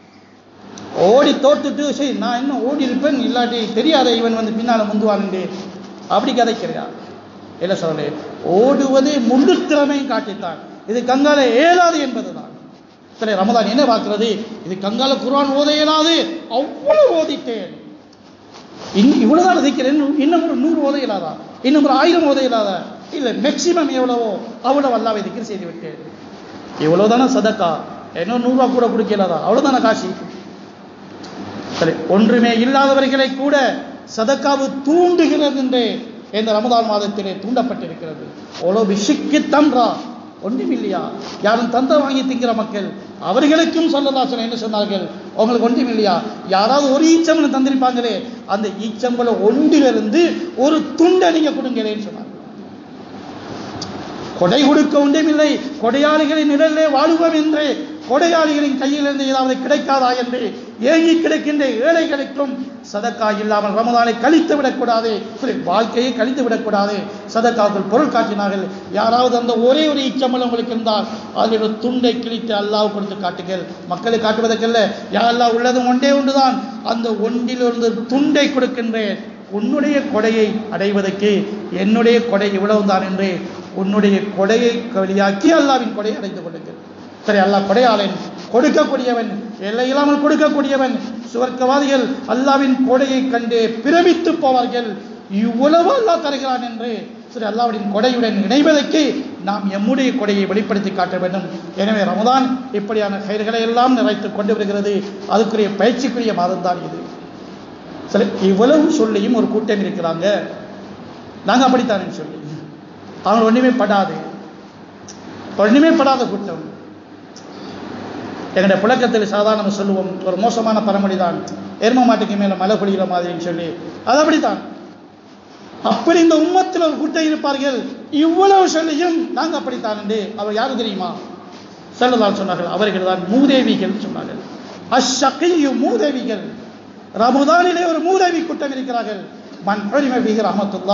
Speaker 1: ஓடி தோத்துட்டு சரி நான் இன்னும் ஓடி இருப்பேன் இல்லாட்டி தெரியாத இவன் வந்து பின்னால் முந்துவானுண்டு அப்படி கதைக்கிறியா இல்லை சொல்லு ஓடுவதே முழு திறமையும் காட்டித்தான் இது கங்கால இயலாது என்பதுதான் சரி ரமதான் என்ன பார்க்கிறது இது கங்கால குர்ஆன் ஓத இயலாது அவ்வளவு ஓதிட்டேன் இன்னும் இவ்வளவுதான் இருக்கிறேன் இன்னும் ஒரு நூறு ஓத இயலாதா இன்னும் ஒரு ஆயிரம் ஓத இயலாதா இல்லை மேக்சிமம் எவ்வளவோ அவ்வளவு அல்லாவை திக்கர் செய்து விட்டேன் இவ்வளவுதானே சதக்கா இன்னும் நூறுரூவா கூட கொடுக்க இயலாதா அவ்வளவுதானே காசி சரி ஒன்றுமே இல்லாதவர்களை கூட சதக்காவு தூண்டுகிறது என்று இந்த ரமதான் மாதத்திலே தூண்டப்பட்டிருக்கிறது அவ்வளோ விஷிக்கு தன்றா ஒன்றும் இல்லையா யாரும் தந்த வாங்கி திங்கிற மக்கள் அவர்களுக்கும் சொல்லலாசனம் என்ன சொன்னார்கள் உங்களுக்கு ஒன்றும் இல்லையா யாராவது ஒரு ஈச்சம்பளம் தந்திருப்பாங்களே அந்த ஈச்சம்பளம் ஒன்றிலிருந்து ஒரு துண்டை நீங்க கொடுங்களேன்னு சொன்னாங்க கொடை கொடுக்க ஒன்றுமில்லை கொடையாளிகளின் நிழலே வாழுவோம் என்று கொடையாளிகளின் கையிலிருந்து ஏதாவது கிடைக்காதா என்று ஏங்கி கிடக்கின்ற ஏழைகளுக்கும் சதக்கா இல்லாமல் ரமதானை கழித்து விடக்கூடாது சரி, வாழ்க்கையை கழித்து விடக்கூடாது சதக்காவுக்குள் பொருள் காட்டினார்கள் யாராவது அந்த ஒரே ஒரு இச்சம்பளம் உங்களுக்கு இருந்தால் அதில் ஒரு துண்டை கிழித்து அல்லாஹ் கொடுத்து காட்டுங்கள் மக்களை காட்டுவதற்கல்ல யா அல்லாஹ் உள்ளதும் ஒன்றே ஒன்றுதான் அந்த ஒன்றிலிருந்து துண்டை கொடுக்கின்றேன் உன்னுடைய கொடையை அடைவதற்கு என்னுடைய கொடை இவ்வளவுதான் என்று உன்னுடைய கொடையை வெளியாக்கி அல்லாவின் கொடையை அடைந்து கொள்ளுங்கள் சரி அல்லாஹ் கொடையாளன் கொடுக்கக்கூடியவன் எல்லை இல்லாமல் கொடுக்கக்கூடியவன் சுவர்க்கவாதிகள் அல்லாவின் கொடையை கண்டு பிரமித்து போவார்கள் இவ்வளவு அல்லாஹ் தருகிறான் என்று சரி அல்லாவுடைய கொடையுடன் இணைவதற்கு நாம் எம்முடைய கொடையை வெளிப்படுத்தி காட்ட வேண்டும் எனவே ரமதான் இப்படியான செயல்களை எல்லாம் நிறைத்து கொண்டு வருகிறது அதுக்குரிய பயிற்சிக்குரிய மாதம் தான் இது சரி இவ்வளவு சொல்லியும் ஒரு கூட்டம் இருக்கிறாங்க நாங்க அப்படித்தானே சொல்லி அவங்க ஒண்ணுமே படாது ஒண்ணுமே படாத கூட்டம் எங்களுடைய புழக்கத்தில் சாதாரண சொல்லுவோம் ஒரு மோசமான பழமொழி தான் எரும மாட்டுக்கு மேல மழை பொழிகிற மாதிரின்னு சொல்லி அது அப்படித்தான் அப்படி இந்த உம்மத்தில் ஒரு கூட்டம் இருப்பார்கள் இவ்வளவு சொல்லியும் நாங்க அப்படித்தான் என்று அவர் யாரு தெரியுமா செல்லதான் சொன்னார்கள் அவர்கள் தான் மூதேவிகள் சொன்னார்கள் அஷகையு மூதேவிகள் ரமதானிலே ஒரு மூதேவி கூட்டம் இருக்கிறார்கள் மன் ஹரிம பிஹி ரஹமத்துல்லா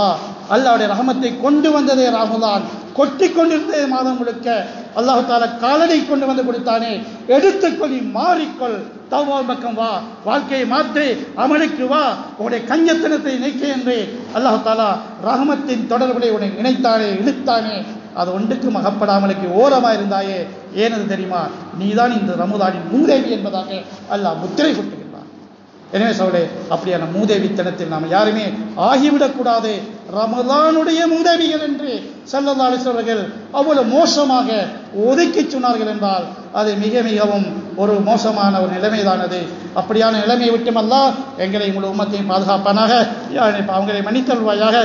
Speaker 1: அல்லாவுடைய ரஹமத்தை கொண்டு வந்ததே ரமதான் கொட்டி கொண்டிருந்தே மாதம் முழுக்க அல்லாஹு தாலா காலனை கொண்டு வந்து கொடுத்தானே எடுத்துக்கொள்ளி மாறிக்கொள் தவா பக்கம் வா வாழ்க்கையை மாற்றி அமலுக்கு வா உன்னுடைய கஞ்சத்தனத்தை நீக்க என்று அல்லாஹு தாலா ரஹமத்தின் தொடர்புடைய உன்னை நினைத்தானே இழுத்தானே அது ஒன்றுக்கு மகப்படாமலுக்கு ஓரமா இருந்தாயே ஏனது தெரியுமா நீதான் இந்த ரமுதானின் மூதேவி என்பதாக அல்லாஹ் முத்திரை கொட்டுகின்றான் எனவே சோழே அப்படியான மூதேவித்தனத்தில் நாம் யாருமே ஆகிவிடக்கூடாது ரமதானுடைய மூதேவிகள் என்று சல்லல்லா அலிஸ்வர்கள் அவ்வளவு மோசமாக ஒதுக்கி சொன்னார்கள் என்றால் அது மிக மிகவும் ஒரு மோசமான ஒரு நிலைமைதானது அப்படியான நிலைமையை விட்டும் அல்லாஹ் எங்களை முழு உம்மத்தையும் பாதுகாப்பானாக யா, அவங்களை மன்னித்தல்வாயாக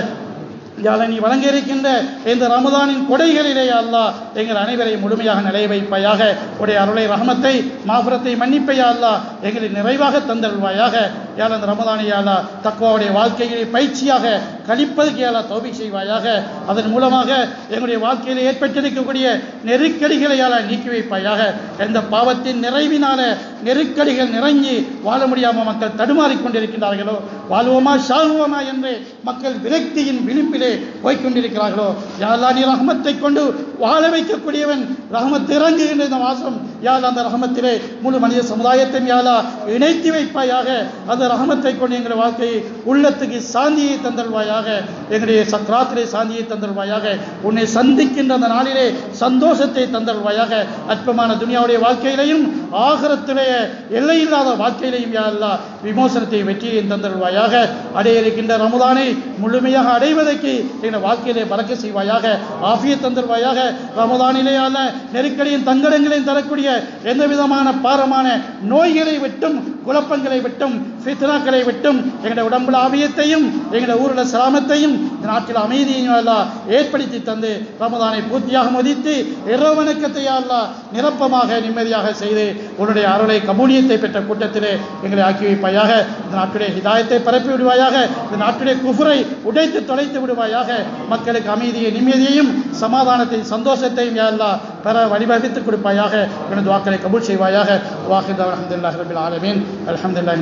Speaker 1: யாழ நீ வழங்க இருக்கின்ற இந்த ரமதானின் கொடைகளிலே அல்லாஹ் எங்கள் அனைவரையும் முழுமையாக நிலைய வைப்பாயாக உடைய அருளை ரஹமத்தை மாபுரத்தை மன்னிப்பையா அல்லாஹ் எங்களை நிறைவாக தந்தருள்வாயாக யாழ் அந்த ரமதானை யாழா தக்குவாவுடைய வாழ்க்கையை பயிற்சியாக கழிப்பதற்கு யாழா தோபி செய்வாயாக அதன் மூலமாக எங்களுடைய வாழ்க்கையில் ஏற்பட்டிருக்கக்கூடிய நெருக்கடிகளை யாழா நீக்கி வைப்பாயாக எந்த பாவத்தின் நிறைவினால நெருக்கடிகள் நிறைஞ்சி வாழ முடியாமல் மக்கள் தடுமாறிக் கொண்டிருக்கின்றார்களோ வாழ்வோமா சாகுவோமா என்று மக்கள் விரக்தியின் விளிம்பிலே போய்க்கொண்டிருக்கிறார்களோ யாழ்லா நீ ரஹமத்தை கொண்டு வாழ வைக்கக்கூடியவன் ரஹமத் இறங்குகின்ற இந்த மாதம் யாழ் அந்த ரஹமத்திலே முழு மனித சமுதாயத்தையும் யாழா இணைத்து வைப்பாயாக அந்த ரஹமத்தை கொண்டு எங்கள் வாழ்க்கையை உள்ளத்துக்கு சாந்தியை தந்தல்வாயாக எங்களுடைய சக்ராத்திலே சாந்தியை தந்தல்வாயாக உன்னை சந்திக்கின்ற அந்த நாளிலே சந்தோஷத்தை தந்தல்வாயாக அற்பமான துனியாவுடைய வாழ்க்கையிலையும் ஆகரத்திலே எல்லையில்லாத வாழ்க்கையிலையும் யாழ்லா விமோசனத்தை வெற்றியை தந்தல்வாயாக அடைய இருக்கின்ற ரமதானை முழுமையாக அடைவதற்கு எங்கள் வாழ்க்கையிலே பறக்க செய்வாயாக ஆஃபிய தந்தல்வாயாக ரமதானிலே அல்ல நெருக்கடியின் தங்கடங்களையும் தரக்கூடிய எந்த விதமான பாரமான நோய்களை விட்டும் குழப்பங்களை விட்டும் ஃபித்னாக்களை விட்டும் எங்களுடைய உடம்புல ஆபியத்தையும் எங்களுடைய ஊரில் சிராமத்தையும் இந்த நாட்டில் அமைதியையும் எல்லாம் ஏற்படுத்தி தந்து ரமதானை பூர்த்தியாக மதித்து இரவணக்கத்தை எல்லாம் நிரப்பமாக நிம்மதியாக செய்து உன்னுடைய அருளை கபூலியத்தை பெற்ற கூட்டத்திலே எங்களை ஆக்கி வைப்பாயாக இந்த நாட்டுடைய ஹிதாயத்தை பரப்பி விடுவாயாக இந்த நாட்டுடைய குஃபுரை உடைத்து தொலைத்து விடுவாயாக மக்களுக்கு அமைதியை நிம்மதியையும் சமாதானத்தையும் சந்தோஷத்தையும் யா அல்லாஹ் பெற வழிவகுத்து கொடுப்பாயாக எனது வாக்களை கபூல் செய்வாயாக வாஹித் அலமதுல்லாஹ் ரபில் ஆலமீன் அல்ஹம்துலில்லாஹ்